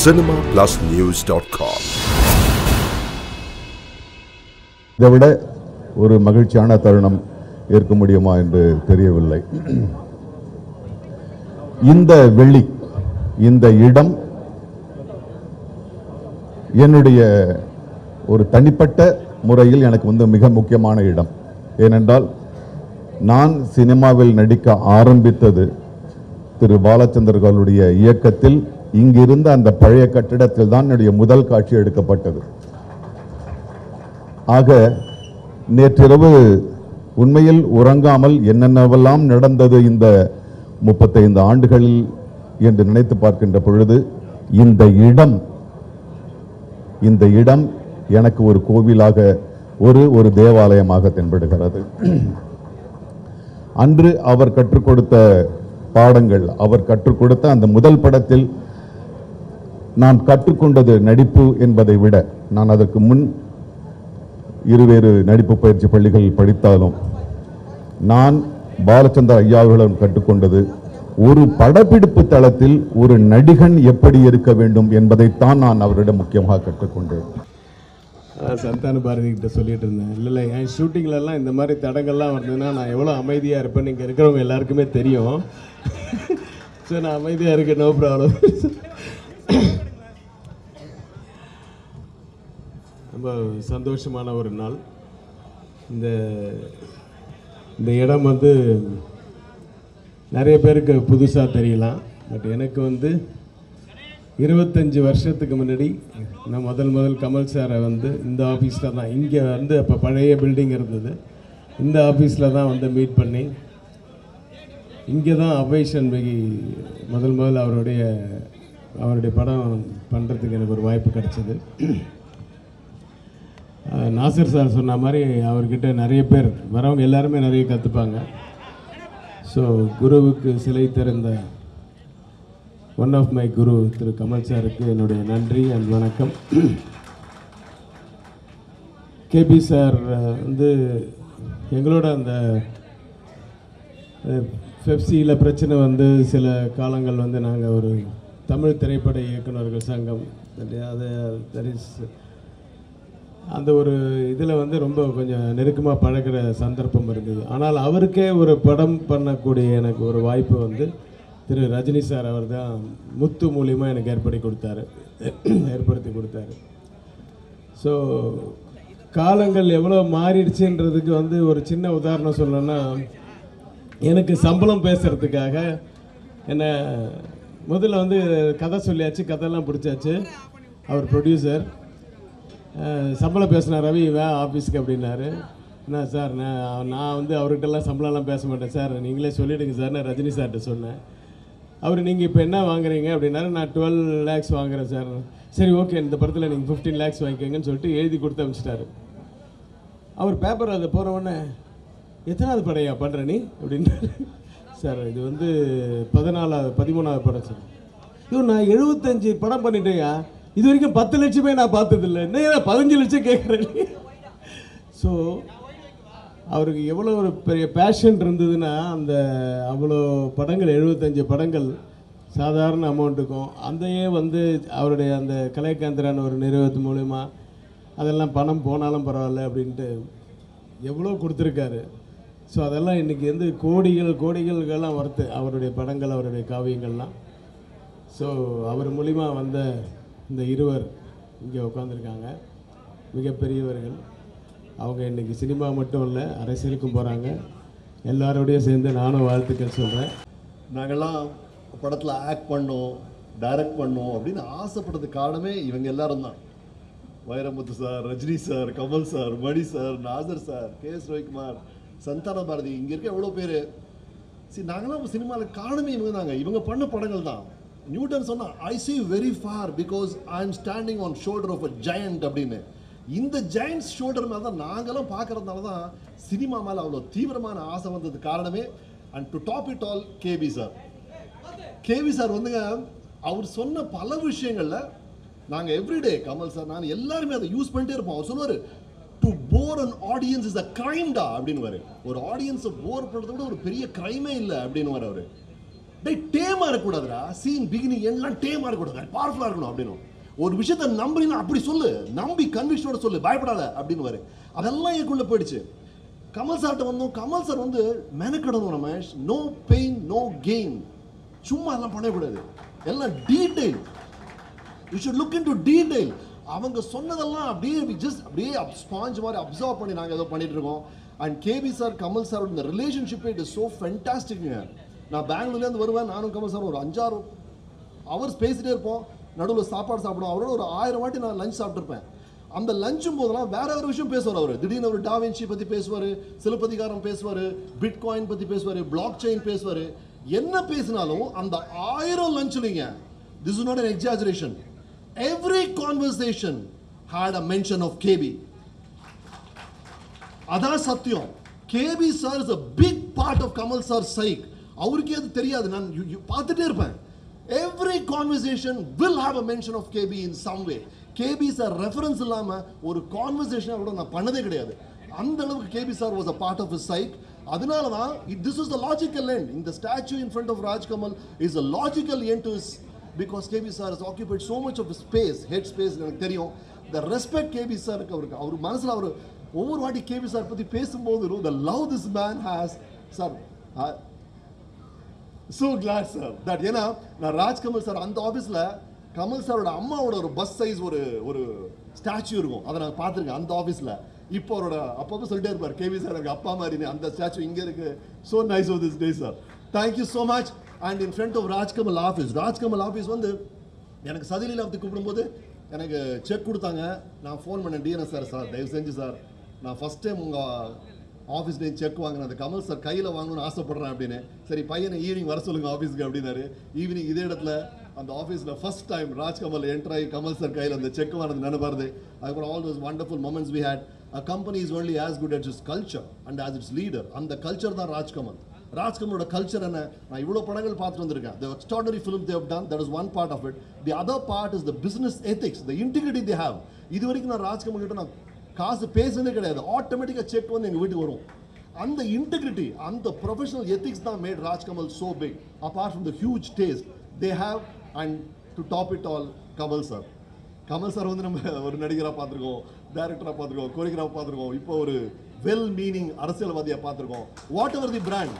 cinemaplusnews.com. இதை விட ஒரு மகிழ்ச்சியான தருணம் இருக்க முடியுமா என்று தெரியவில்லை இந்த வெள்ளி இந்த இடம் என்னுடைய ஒரு தனிப்பட்ட முறையில் எனக்கு வந்து மிக முக்கியமான இடம் ஏனென்றால் நான் சினிமாவில் நடிக்க ஆரம்பித்தது திரு பாலச்சந்தர்களுடைய இயக்கத்தில் இங்கிருந்த அந்த பழைய கட்டிடத்தில் தான் என்னுடைய முதல் காட்சி எடுக்கப்பட்டது ஆக நேற்றிரவு உண்மையில் உறங்காமல் என்னென்னவெல்லாம் நடந்தது இந்த முப்பத்தைந்து ஆண்டுகளில் என்று நினைத்து பார்க்கின்ற பொழுது இந்த இடம் இந்த இடம் எனக்கு ஒரு கோவிலாக ஒரு ஒரு தேவாலயமாக தென்படுகிறது அன்று அவர் கற்றுக் கொடுத்த பாடங்கள் அவர் கற்றுக் கொடுத்த அந்த முதல் படத்தில் நான் கற்றுக்கொண்டது நடிப்பு என்பதை விட நான் அதற்கு முன் இருவேறு நடிப்பு பயிற்சி பள்ளிகள் படித்தாலும் நான் பாலச்சந்தர் ஐயா அவர்களிடம் கற்றுக்கொண்டது ஒரு படப்பிடிப்பு தளத்தில் ஒரு நடிகன் எப்படி இருக்க வேண்டும் என்பதைத்தான் நான் அவரிடம் முக்கியமாக கற்றுக்கொண்டேன் அஹ் சந்தான பாரதி கிட்ட சொல்லிட்டு இருந்தேன் இல்லை இல்லை என் ஷூட்டிங்லலாம் இந்த மாதிரி தடங்கள்லாம் வந்ததுன்னா நான் எவ்வளோ அமைதியாக இருப்பேன் இங்கே இருக்கிறவங்க எல்லாருக்குமே தெரியும் ஸோ நான் அமைதியாக இருக்கேன் நோ ப்ராப்ளம் ரொம்ப சந்தோஷமான ஒரு நாள் இந்த இந்த இடம் வந்து நிறைய பேருக்கு புதுசாக தெரியலாம் பட் எனக்கு வந்து இருபத்தஞ்சி வருஷத்துக்கு முன்னாடி நான் முதல் முதல் கமல் சாரை வந்து இந்த ஆஃபீஸில் தான் இங்கே வந்து அப்போ பழைய பில்டிங் இருந்தது இந்த ஆஃபீஸில் தான் வந்து மீட் பண்ணி இங்கே தான் அபய் சண்முகி முதல் முதல் அவருடைய அவருடைய படம் பண்ணுறதுக்கு எனக்கு ஒரு வாய்ப்பு கிடைச்சது அஹ் நாசர் சார் சொன்ன மாதிரி அவர்கிட்ட நிறைய பேர் வரவங்க எல்லாருமே நிறைய கற்றுப்பாங்க ஸோ குருவுக்கு சிலை திறந்த ஒன் ஆஃப் மை குரு திரு கமல் சாருக்கு என்னுடைய நன்றி அண்ட் வணக்கம் கேபி சார் வந்து எங்களோட அந்த பெப்சியில் பிரச்சனை வந்து சில காலங்கள் வந்து நாங்கள் ஒரு தமிழ் திரைப்பட இயக்குனர்கள் சங்கம் அது தட் இஸ் அந்த ஒரு இதில் வந்து ரொம்ப கொஞ்சம் நெருக்கமாக பழகுற சந்தர்ப்பம் இருந்தது ஆனால் அவருக்கே ஒரு படம் பண்ணக்கூடிய எனக்கு ஒரு வாய்ப்பு வந்து திரு ரஜினி சார் அவர் தான் முத்து மூலியமாக எனக்கு ஏற்படுத்தி கொடுத்தாரு ஏற்படுத்தி கொடுத்தாரு ஸோ காலங்கள் எவ்வளோ மாறிடுச்சுன்றதுக்கு வந்து ஒரு சின்ன உதாரணம் சொல்லணும்னா எனக்கு சம்பளம் பேசுகிறதுக்காக என்ன முதல்ல வந்து கதை சொல்லியாச்சு கதையெல்லாம் பிடிச்சாச்சு அவர் ப்ரொடியூசர் சம்பளம் பேசினா ரவி வே ஆஃபீஸுக்கு அப்படின்னாரு என்ன சார் நான் நான் வந்து அவர்கிட்டலாம் சம்பளம்லாம் பேச மாட்டேன் சார் நீங்களே சொல்லிவிடுங்க சார் நான் ரஜினி சார்கிட்ட சொன்னேன் அவர் நீங்கள் இப்போ என்ன வாங்குறீங்க அப்படின்னாரு நான் டுவெல் லேக்ஸ் வாங்குறேன் சார் சரி ஓகே இந்த படத்தில் நீங்கள் ஃபிஃப்டீன் லேக்ஸ் வாங்கிக்கோங்கன்னு சொல்லிட்டு எழுதி கொடுத்து அனுப்பிச்சிட்டாரு அவர் பேப்பர் அதை போகிற உடனே எத்தனாவது படையா பண்ணுற நீ அப்படின்னாரு சார் இது வந்து பதினாலாவது பதிமூணாவது படம் சார் ஐயோ நான் எழுபத்தஞ்சு படம் பண்ணிட்டேயா இது வரைக்கும் பத்து லட்சமே நான் பார்த்ததில்ல என்ன பதினஞ்சு லட்சம் கேட்குறேன் ஸோ அவருக்கு எவ்வளோ ஒரு பெரிய பேஷன் இருந்ததுன்னா அந்த அவ்வளோ படங்கள் எழுபத்தஞ்சு படங்கள் சாதாரண அமௌண்ட்டுக்கும் அதையே வந்து அவருடைய அந்த கலைக்காந்திரான ஒரு நிறுவனத்து மூலயமா அதெல்லாம் பணம் போனாலும் பரவாயில்ல அப்படின்ட்டு எவ்வளோ கொடுத்துருக்காரு ஸோ அதெல்லாம் இன்றைக்கி வந்து கோடிகள் கோடிகளுக்கெல்லாம் ஒர்த்து அவருடைய படங்கள் அவருடைய காவியங்கள்லாம் ஸோ அவர் மூலிமா வந்த இந்த இருவர் இங்கே உட்காந்துருக்காங்க மிகப்பெரியவர்கள் அவங்க இன்றைக்கி சினிமா மட்டும் இல்லை அரசியலுக்கும் போகிறாங்க எல்லாரோடையும் சேர்ந்து நானும் வாழ்த்துக்கள் சொல்கிறேன் நாங்கள்லாம் படத்தில் ஆக்ட் பண்ணோம் டைரக்ட் பண்ணோம் அப்படின்னு ஆசைப்பட்டது காரணமே இவங்க எல்லாரும் தான் Vairamuthu sir Rajini sir Kamal sir Mani sir Nasser sir K S Ravikumar Santhana Bharathi இங்கே இருக்க எவ்வளோ பேர் சரி நாங்களாம் சினிமாவில் காரணமே இவங்க தாங்க இவங்க பண்ண படங்கள் தான் நியூட்டன் சொன்னா I see very far because I am standing on shoulder of a giant அப்படின்னு இந்த ஜெயண்ட்ஸ் ஷோல்டர் மேலே தான் நாங்களும் பார்க்கறதுனால தான் சினிமா மேலே அவ்வளோ தீவிரமான ஆசை வந்தது காரணமே and to top it all KB sir KV sir வந்துங்க அவர் சொன்ன பல விஷயங்கள்ல நாங்க எவ்ரிடே கமல் சார் நான் எல்லாருமே அதை யூஸ் பண்ணிட்டே இருப்போம் அவர் சொல்லுவாரு to bore an audience is a கிரைம்டா அப்படின்னு ஒரு ஆடியன்ஸை போர் பண்றதை விட ஒரு பெரிய கிரைமே இல்லை அப்படின்னு அவரு டேய் டேமா இருக்கக்கூடாதுடா சீன் பிகினிங் எல்லாம் டேமா இருக்கக்கூடாது பவர்ஃபுல்லா இருக்கணும் அப்படின்னு ஒரு விஷயத்தை நம்புறீங்கன்னா அப்படி சொல்லு நம்பி கன்விக்ஷனோட சொல்லு பயப்படாத அப்படின்னு வரு அதெல்லாம் எனக்குள்ள போயிடுச்சு கமல் சார்ட்ட வந்தோம் கமல் சார் வந்து மெனக்கிடணும் Ramesh no pain no gain சும்மா எல்லாம் பண்ணக்கூடாது எல்லாம் detail you should look into detail அவங்க சொன்னதெல்லாம் அப்படியே ஜஸ்ட் அப்படியே ஸ்பாஞ்ச் மாதிரி அப்சர்வ் பண்ணி நாங்கள் ஏதோ பண்ணிட்டு இருக்கோம் and KB sir Kamal sir இந்த ரிலேஷன்ஷிப் இட் இஸ் ஸோ ஃபென்டாஸ்டிக்ங்க நான் பெங்களூர்லேருந்து வருவேன் நானும் கமல் சார் ஒரு அஞ்சாறு ஹவர்ஸ் பேசிட்டே இருப்போம் நடுவில் சாப்பாடு சாப்பிடுவோம் அவரோட ஒரு ஆயிரம் வாட்டி நான் லஞ்ச் சாப்பிட்ருப்பேன் அந்த லஞ்சும் போதெல்லாம் வேற ஒரு விஷயம் பேசுவார் அவர் திடீர்னு ஒரு டாவின்சி பத்தி பேசுவார் சிலப்பதிகாரம் பேசுவார் பிட்காயின் பத்தி பேசுவார் பிளாக் செயின் பேசுவார் என்ன பேசினாலும் அந்த ஆயிரம் லஞ்சுலிங்க this is not an exaggeration every conversation had a mention of KB அதான் சத்தியம் KP sir is a big part of Kamal sir சைக் அவருக்கே அது தெரியாது நான் you- you பார்த்துட்டே இருப்பேன் every conversation will have a mention of KP in some way KP sir reference இல்லாம ஒரு கான்வர்சேஷன் கூட நான் பண்ணதே கிடையாது அந்த அளவுக்கு KP sir was a part of his சைக் அதனால தான் this is the logical end இந்த statue in front of Rajkamal is a logical end to is because KB sir has occupied so much of space head space எனக்கு தெரியும் the respect KP சாருக்கு அவருக்கு அவர் மனசுல அவர் ஒவ்வொரு வாட்டி கேபி சார் பத்தி பேசும்போது the love this man has sir so glad sir that ஏன்னா நான் ராஜ்கமல் சார் அந்த ஆஃபீஸில் கமல் சாரோட அம்மாவோட ஒரு பஸ் சைஸ் ஒரு ஒரு ஸ்டாச்சு இருக்கும் அதை நான் பார்த்துருக்கேன் அந்த ஆஃபீஸில் இப்போ அவரோட அப்பப்போ சொல்லிட்டே இருப்பார் கேவி சார் எனக்கு அப்பா மாதிரி அந்த ஸ்டாச்சு இங்கே இருக்கு so nice of this day sir thank you so much and in front of Rajkamal office Rajkamal office வந்து எனக்கு சதிலில் அப்படி கூப்பிடும்போது எனக்கு செக் கொடுத்தாங்க நான் ஃபோன் பண்ணேன் டிஎன்எஸ் சார் சார் தயவு செஞ்சு சார் நான் ஃபஸ்ட் டைம் உங்கள் ஆஃபீஸ்லேயும் செக் வாங்கினேன் அந்த கமல் சார் கையில் வாங்கணும்னு ஆசைப்படுறேன் அப்படின்னு சரி பையனை ஈவினிங் வர சொல்லுங்க ஆஃபீஸ்க்கு அப்படின்னாரு ஈவினிங் இதே இடத்துல அந்த ஆஃபீஸில் ஃபர்ஸ்ட் டைம் ராஜ்கமல் என்டர் ஆகி கமல் சார் கையில் அந்த செக் வாங்கினது நினைப்பாருது அதுக்கப்புறம் all those wonderful moments we had a company is only as good at is culture and as its leader அந்த கல்ச்சர் தான் ராஜ்கமல் ராஜ்கமலோட கல்ச்சர் என்ன நான் இவ்வளோ படங்கள் பார்த்துட்டு வந்திருக்கேன் the extraordinary film they've done that is one part of it the other part is the business ethics the integrity they have இது வரைக்கும் நான் ராஜ்கமல் கிட்ட நான் காசு பேசுனதே கிடையாது ஆட்டோமேட்டிக்காக செக் வந்து எங்கள் வீட்டுக்கு வரும் அந்த இன்டெகிரிட்டி அந்த ப்ரொஃபஷனல் எத்திக்ஸ் தான் made Rajkamal so big apart from the huge taste they have and to top it all Kamal sir Kamal sir வந்து நம்ம ஒரு நடிகராக பார்த்துருக்கோம் டைரக்டராக பார்த்துருக்கோம் கோரியோகிராஃப் பார்த்துருக்கோம் இப்போ ஒரு வெல் மீனிங் அரசியல்வாதியாக பார்த்துருக்கோம் whatever the brand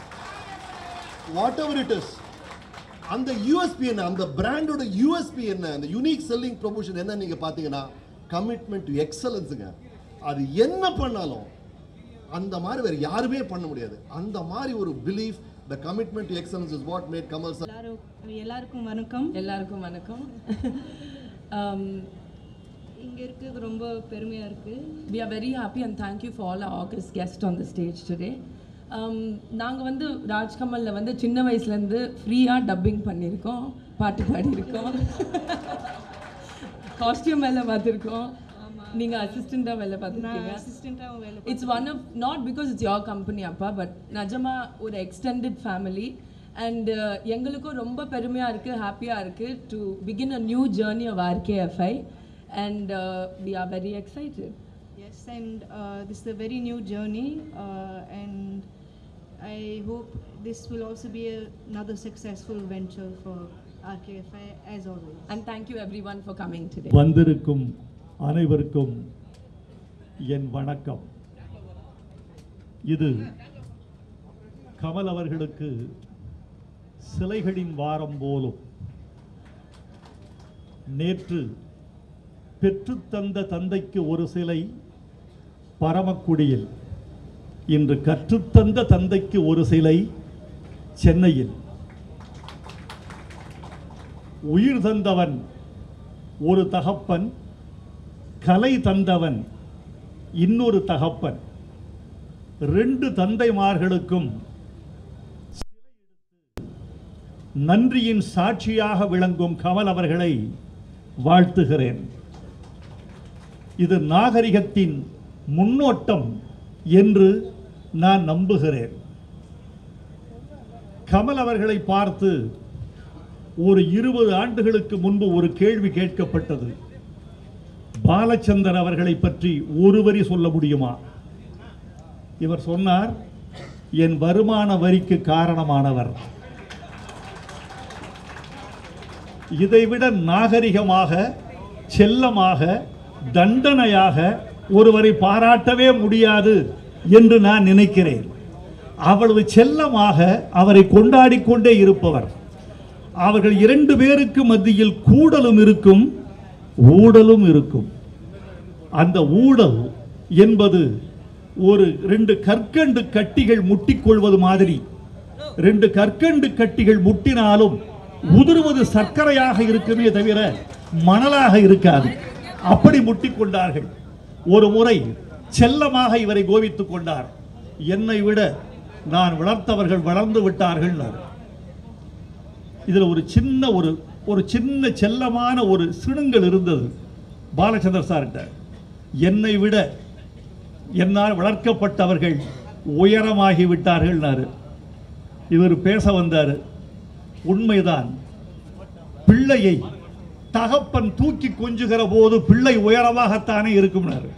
whatever it is அந்த யூஎஸ்பி என்ன அந்த பிராண்டோட யூஎஸ்பி என்ன அந்த யூனிக் செல்லிங் ப்ரொமோஷன் என்ன நீங்க பாத்தீங்கன்னா கமிட்மெண்ட் டு எக்ஸலன்ஸுங்க அது என்ன பண்ணாலும் அந்த மாதிரி வேற யாருமே பண்ண முடியாது அந்த மாதிரி ஒரு belief the commitment to excellence is what made Kamal sir எல்லாரும் எல்லாருக்கும் வணக்கம் எல்லாருக்கும் வணக்கம் um, இங்கே இருக்கிறது ரொம்ப பெருமையாக இருக்குது we are very happy and thank you for all our august guests on the stage today um, நாங்கள் வந்து ராஜ்கமலில் வந்து சின்ன வயசுலேருந்து ஃப்ரீயாக டப்பிங் பண்ணியிருக்கோம் பாட்டு பாடியிருக்கோம் காஸ்டியூம் வேலை பார்த்துருக்கோம் நீங்கள் அசிஸ்டண்ட்டாக வேலை நான் பார்த்துருக்கீங்க அசிஸ்டண்ட்டாகவும் வேலை it's one of not because it's your company அப்பா பட் நிஜமா ஒரு எக்ஸ்டெண்டட் ஃபேமிலி அண்ட் எங்களுக்கும் ரொம்ப பெருமையாக இருக்குது ஹாப்பியாக இருக்குது to begin a new journey of RKFI and we are very excited as and this is a very new journey and I hope this will also be another successful venture for RKFI as always. And thank you everyone for coming today வந்திருக்கும் அனைவருக்கும் என் வணக்கம் இது கமல் அவர்களுக்கு சிலைகளின் வாரம் போலும் நேற்று பெற்றுத்தந்த தந்தைக்கு ஒரு சிலை பரமக்குடியில் இன்று கற்றுத்தந்த தந்தைக்கு ஒரு சிலை சென்னையில் உயிர் தந்தவன் ஒரு தகப்பன் கலை தந்தவன் இன்னொரு தகப்பன் ரெண்டு தந்தைமார்களுக்கும் நன்றியின் சாட்சியாக விளங்கும் கமல் அவர்களை வாழ்த்துகிறேன் இது நாகரிகத்தின் முன்னோட்டம் என்று நான் நம்புகிறேன் கமல் அவர்களை பார்த்து ஒரு இருபது ஆண்டுகளுக்கு முன்பு ஒரு கேள்வி கேட்கப்பட்டது பாலச்சந்தர் அவர்களை பற்றி ஒரு வரி சொல்ல முடியுமா இவர் சொன்னார் என் வருமான வரிக்கு காரணமானவர் இதைவிட நாகரிகமாக செல்லமாக தண்டனையாக ஒருவரை பாராட்டவே முடியாது என்று நான் நினைக்கிறேன் அவ்வளவு செல்லமாக அவரை கொண்டாடிக் கொண்டே இருப்பவர் அவர்கள் இரண்டு பேருக்கு மத்தியில் கூடலும் இருக்கும் ஊடலும் இருக்கும் அந்த ஊடல் என்பது ஒரு ரெண்டு கற்கண்டு கட்டிகள் முட்டிக்கொள்வது மாதிரி ரெண்டு கற்கண்டு கட்டிகள் முட்டினாலும் உதிர்வது சர்க்கரையாக இருக்குமே தவிர மணலாக இருக்காது அப்படி முட்டிக்கொண்டார்கள் ஒரு முறை செல்லமாக இவரை கோபித்துக் கொண்டார் என்னை விட நான் வளர்த்தவர்கள் வளர்ந்து விட்டார்கள் இதுல ஒரு சின்ன ஒரு ஒரு சின்ன செல்லமான ஒரு சிணுங்கள் இருந்தது பாலச்சந்திர சார்கிட்ட என்னை விட என்னால் வளர்க்கப்பட்டவர்கள் உயரமாகி விட்டார்கள்னாரு இவர் பேச வந்தார் உண்மைதான் பிள்ளையை தகப்பன் தூக்கி கொஞ்சுகிற போது பிள்ளை உயரமாகத்தானே இருக்கும்னாரு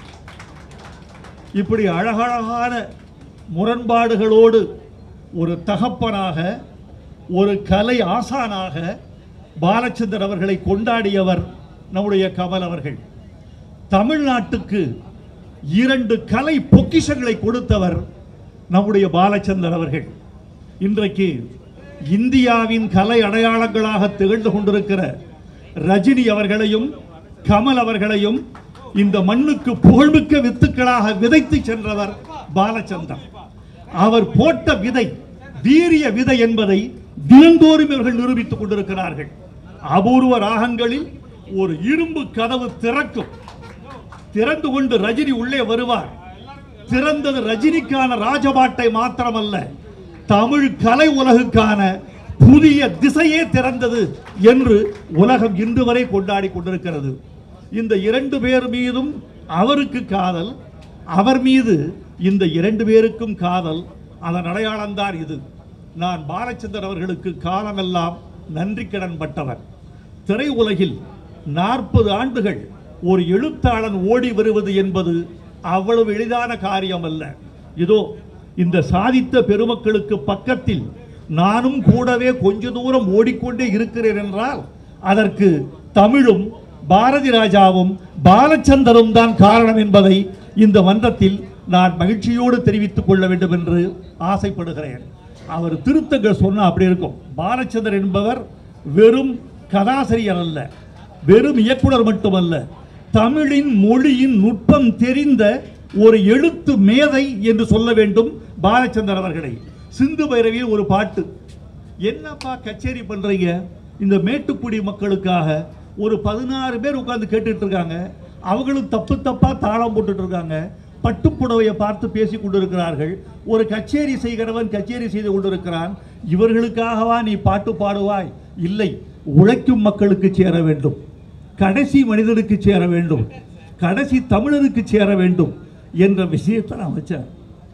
இப்படி அழகழகான முரண்பாடுகளோடு ஒரு தகப்பனாக ஒரு கலை ஆசானாக பாலச்சந்தர் அவர்களை கொண்டாடியவர் நம்முடைய கமல் அவர்கள் தமிழ்நாட்டுக்கு இரண்டு கலை பொக்கிஷங்களை கொடுத்தவர் நம்முடைய பாலச்சந்தர் அவர்கள் இன்றைக்கு இந்தியாவின் கலை அடையாளங்களாக திகழ்ந்து கொண்டிருக்கிற ரஜினி அவர்களையும் கமல் அவர்களையும் இந்த மண்ணுக்கு புகழ்மிக்க வித்துக்களாக விதைத்து சென்றவர் பாலச்சந்தர் அவர் போட்ட விதை வீரிய விதை என்பதை தினந்தோறும் இவர்கள் நிரூபித்துக் கொண்டிருக்கிறார்கள் அபூர்வ ராகங்களில் ஒரு இரும்பு கதவு திறக்கும் திறந்து கொண்டு ரஜினி உள்ளே வருவார் திறந்தது ரஜினிக்கான ராஜபாட்டை மாத்திரமல்ல தமிழ் கலை உலகுக்கான புதிய திசையே திறந்தது என்று உலகம் இன்று வரை கொண்டாடி கொண்டிருக்கிறது இந்த இரண்டு பேர் மீதும் அவருக்கு காதல் அவர் மீது இந்த இரண்டு பேருக்கும் காதல் அதன் அடையாளம்தான் இது நான் பாலச்சந்தர் அவர்களுக்கு காலமெல்லாம் நன்றி கடன் பட்டவர் திரையுலகில் நாற்பது ஆண்டுகள் ஒரு எழுத்தாளன் ஓடி வருவது என்பது அவ்வளவு எளிதான காரியம் அல்ல இதோ இந்த சாதித்த பெருமக்களுக்கு பக்கத்தில் நானும் கூடவே கொஞ்ச தூரம் ஓடிக்கொண்டே இருக்கிறேன் என்றால் அதற்கு தமிழும் பாரதி ராஜாவும் பாலச்சந்தரும் தான் காரணம் என்பதை இந்த மன்றத்தில் நான் மகிழ்ச்சியோடு தெரிவித்துக் கொள்ள வேண்டும் என்று ஆசைப்படுகிறேன் அவர் திருத்தங்கள் சொன்னா அப்படி இருக்கும் பாலச்சந்தர் என்பவர் வெறும் கதாசிரியர் அல்ல வெறும் இயக்குனர் மட்டுமல்ல தமிழின் மொழியின் நுட்பம் தெரிந்த ஒரு எழுத்து மேதை என்று சொல்ல வேண்டும் பாலச்சந்தர் அவர்களை சிந்து பைரவியில் ஒரு பாட்டு என்னப்பா கச்சேரி பண்றீங்க இந்த மேட்டுக்குடி மக்களுக்காக ஒரு பதினாறு பேர் உட்கார்ந்து கேட்டுட்டு இருக்காங்க அவங்களும் தப்பு தப்பா தாளம் போட்டுட்டு இருக்காங்க பட்டுப்புடவையை பார்த்து பேசி கொண்டிருக்கிறார்கள் ஒரு கச்சேரி செய்கிறவன் கச்சேரி செய்து கொண்டிருக்கிறான் இவர்களுக்காகவா நீ பாட்டு பாடுவாய் இல்லை உழைக்கும் மக்களுக்கு சேர வேண்டும் கடைசி மனிதனுக்கு சேர வேண்டும் கடைசி தமிழருக்கு சேர வேண்டும் என்ற விஷயத்தை நான் வச்சேன்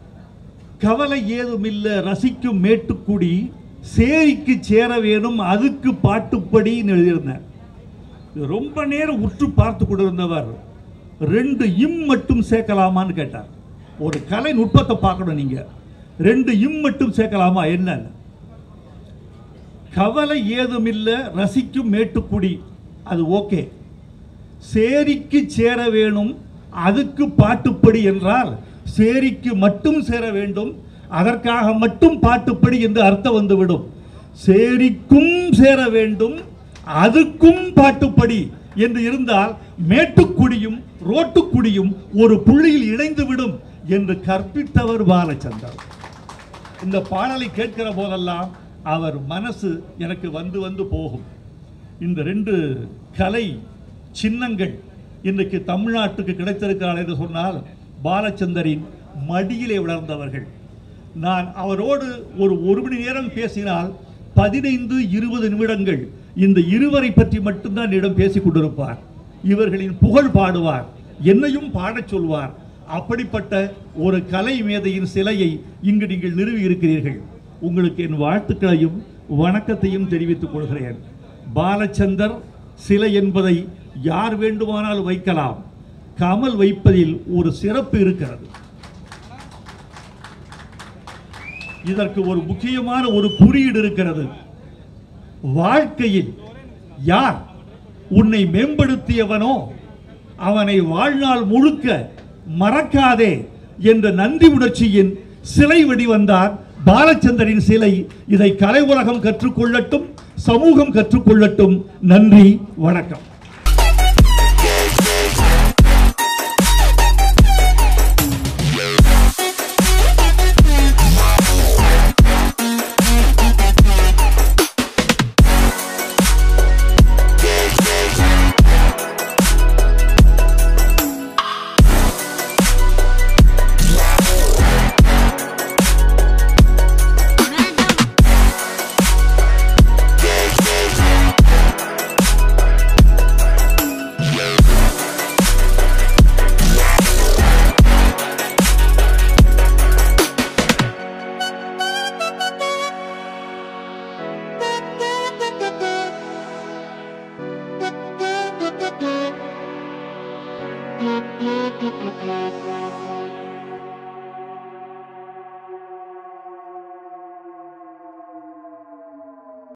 கவலை ஏதுமில்ல ரசிக்கும் மேட்டுக்குடி சேரிக்கு சேர வேணும் அதுக்கு பாட்டுப்படின்னு எழுதியிருந்தேன் இது ரொம்ப நேரம் உற்று பார்த்து கொண்டிருந்தவர் ரெண்டு இம் மட்டும் சேர்க்கலாமான்னு கேட்டார் ஒரு கலை நுட்பத்தை பார்க்கணும் நீங்க ரெண்டு இம் மட்டும் சேர்க்கலாமா என்ன கவலை ஏதுமில்ல ரசிக்கும் மேட்டுக்குடி அது ஓகே சேரிக்கு சேர வேணும் அதுக்கு பாட்டுப்படி என்றால் சேரிக்கு மட்டும் சேர வேண்டும் அதற்காக மட்டும் பாட்டுப்படி என்று அர்த்தம் வந்துவிடும் சேரிக்கும் சேர வேண்டும் அதுக்கும் பாட்டுப்படி என்று இருந்தால் மேட்டுக்குடியும் ரோட்டுக்குடியும் ஒரு புள்ளியில் இணைந்து விடும் என்று கற்பித்தவர் பாலச்சந்தர் இந்த பாடலை கேட்கிற போதெல்லாம் அவர் மனசு எனக்கு வந்து வந்து போகும் இந்த ரெண்டு கலை சின்னங்கள் இன்றைக்கு தமிழ்நாட்டுக்கு கிடைத்திருக்கிறார் என்று சொன்னால் பாலச்சந்தரின் மடியிலே வளர்ந்தவர்கள் நான் அவரோடு ஒரு ஒரு மணி நேரம் பேசினால் பதினைந்து இருபது நிமிடங்கள் இந்த இருவரை பற்றி மட்டும்தான் என்னிடம் பேசிக் கொண்டிருப்பார் இவர்களின் புகழ் பாடுவார் என்னையும் பாடச் சொல்வார் அப்படிப்பட்ட ஒரு கலை மேதையின் சிலையை இங்கு நீங்கள் நிறுவி இருக்கிறீர்கள் உங்களுக்கு என் வாழ்த்துக்களையும் வணக்கத்தையும் தெரிவித்துக் கொள்கிறேன் பாலச்சந்தர் சிலை என்பதை யார் வேண்டுமானால் வைக்கலாம் கமல் வைப்பதில் ஒரு சிறப்பு இருக்கிறது இதற்கு ஒரு முக்கியமான ஒரு குறியீடு இருக்கிறது வாழ்க்கையில் யார் உன்னை மேம்படுத்தியவனோ அவனை வாழ்நாள் முழுக்க மறக்காதே என்ற நன்றி உணர்ச்சியின் சிலை வடிவந்தார் பாலச்சந்தரின் சிலை இதை கலை உலகம் கற்றுக்கொள்ளட்டும் சமூகம் கற்றுக்கொள்ளட்டும் நன்றி வணக்கம்